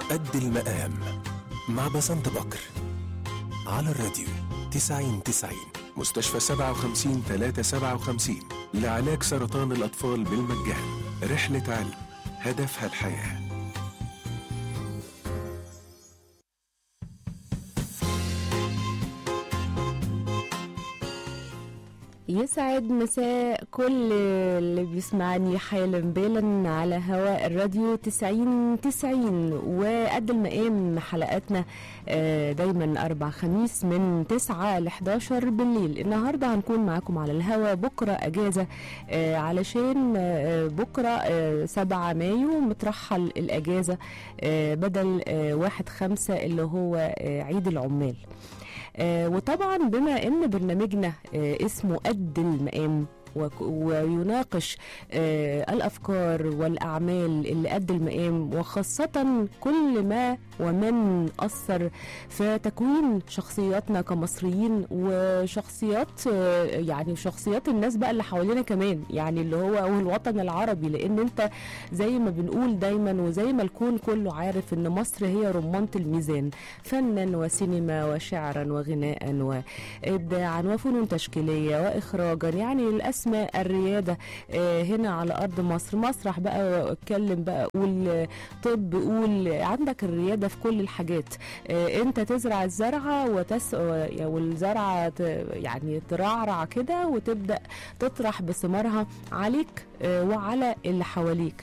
قد المقام مع بسنت بكر على الراديو 90 90 مستشفى 57 357 لعلاج سرطان الأطفال بالمجان رحلة علم هدفها الحياه يسعد مساء كل اللي بيسمعني حالا بالا على هواء الراديو 90 90 وقد المقام حلقاتنا آه، دايما أربع خميس من 9 ل 11 بالليل النهاردة هنكون معاكم على الهواء بكرة أجازة آه، علشان آه، بكرة آه، 7 مايو مترحل الأجازة آه، بدل آه، 1 5 اللي هو آه، عيد العمال آه، وطبعا بما ان برنامجنا آه، اسمه قد المقام وك- ويناقش آه، الافكار والاعمال اللي قد المقام وخاصه كل ما ومن اثر في تكوين شخصياتنا كمصريين وشخصيات آه، يعني شخصيات الناس بقى اللي حوالينا كمان يعني اللي هو او الوطن العربي لان انت زي ما بنقول دايما وزي ما الكون كله عارف ان مصر هي رمانه الميزان فنا وسينما وشعرا وغناء وابداعا وفنون تشكيليه واخراجا يعني الاسماء الرياده آه، هنا على ارض مصر مسرح بقى اتكلم بقى قول آه، طب قول عندك الرياده في كل الحاجات آه، انت تزرع الزرعه وتس والزرعه ت- يعني ترعرع كده وتبدا تطرح بثمارها عليك آه، وعلى اللي حواليك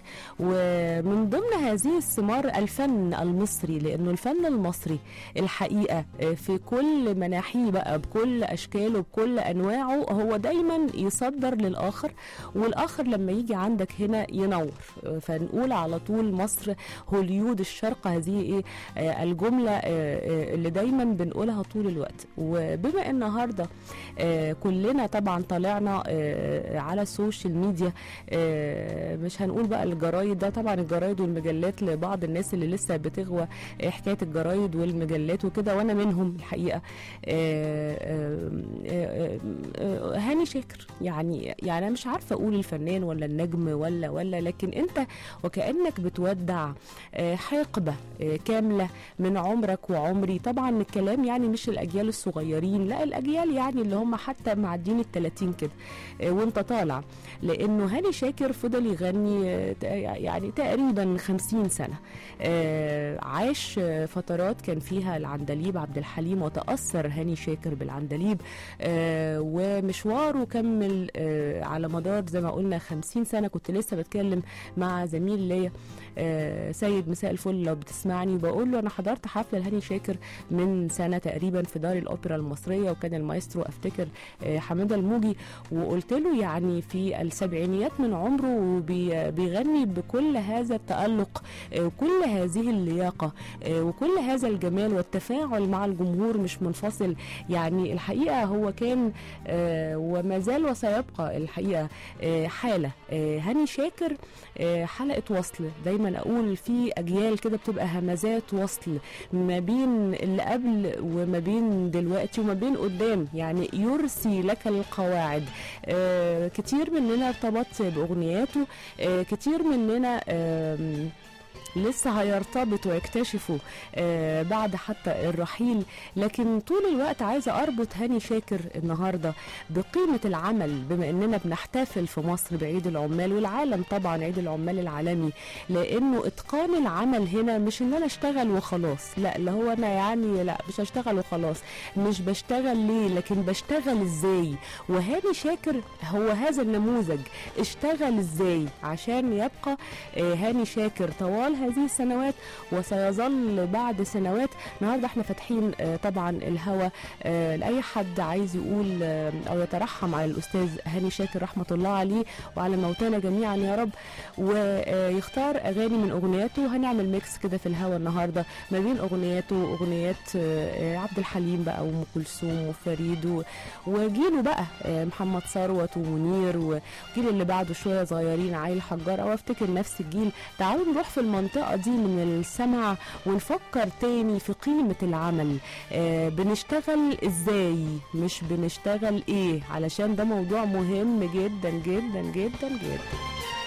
ومن ضمن هذه الثمار الفن المصري لانه الفن المصري الحقيقه آه، في كل مناحيه بقى بكل اشكاله بكل انواعه هو دايما يصدر للاخر والاخر لما يجي عندك هنا ينور آه، فنقول على طول مصر هوليود الشرق هذه ايه آه، الجمله آه، آه، اللي دايما بنقولها طول الوقت وبما ان النهارده آه، كلنا طبعا طلعنا آه، على السوشيال ميديا آه، مش هنقول بقى الجرايد ده طبعا الجرايد والمجلات لبعض الناس اللي لسه بتغوى آه، حكايه الجرايد والمجلات وكده وانا منهم الحقيقه آه، آه، آه، آه، هاني شاكر يعني يعني انا مش عارفه اقول الفنان ولا النجم ولا ولا لكن انت وكانك بتودع آه، حقبه آه، كامله من عمرك وعمري طبعا الكلام يعني مش الاجيال الصغيرين لا الاجيال يعني اللي هم حتى معدين ال 30 كده آه، وانت طالع لانه هاني شاكر فضل يغني آه، ت- يعني تقريبا 50 سنه آه، عاش آه، فترات كان فيها العندليب عبد الحليم وتاثر هاني شاكر بالعندليب آه، ومشواره كمل آه، على مدار زي ما قلنا 50 سنه كنت لسه بتكلم مع زميل ليا آه، سيد مساء الفل لو بتسمعني بقول له انا حضرت حفله لهاني شاكر من سنه تقريبا في دار الاوبرا المصريه وكان المايسترو افتكر آه، حماده الموجي وقلت له يعني في السبعينيات من عمره وبيغني بكل هذا التألق آه، وكل هذه اللياقة آه، وكل هذا الجمال والتفاعل مع الجمهور مش منفصل يعني الحقيقة هو كان آه، وما زال وسيبقى الحقيقة آه، حالة آه، هاني شاكر آه، حلقة وصل دايما أقول في أجيال كده بتبقى همزات وصل ما بين اللي قبل وما بين دلوقتي وما بين قدام يعني يرسي لك القواعد آه، كتير مننا ارتبط بأغنياته آه، كتير مننا آم، لسه هيرتبط ويكتشفوا آه بعد حتى الرحيل لكن طول الوقت عايزه اربط هاني شاكر النهارده بقيمه العمل بما اننا بنحتفل في مصر بعيد العمال والعالم طبعا عيد العمال العالمي لانه اتقان العمل هنا مش ان انا اشتغل وخلاص لا اللي هو انا يعني لا مش هشتغل وخلاص مش بشتغل ليه لكن بشتغل ازاي وهاني شاكر هو هذا النموذج اشتغل ازاي عشان يبقى آه، هاني شاكر طوال هذه السنوات وسيظل بعد سنوات النهارده احنا فاتحين آه، طبعا الهوا آه، لاي حد عايز يقول آه، او يترحم على الاستاذ هاني شاكر رحمه الله عليه وعلى موتانا جميعا يا رب ويختار اغاني من اغنياته هنعمل ميكس كده في الهوا النهارده ما بين اغنياته واغنيات آه، عبد الحليم بقى وام كلثوم وفريد و- وجيله بقى آه، محمد ثروت ومنير والجيل اللي بعده شويه صغيرين عيل حجار او افتكر نفس الجيل تعالوا نروح في المنطقه دي من السمع ونفكر تاني في قيمه العمل آه بنشتغل ازاي مش بنشتغل ايه علشان ده موضوع مهم جدا جدا جدا جدا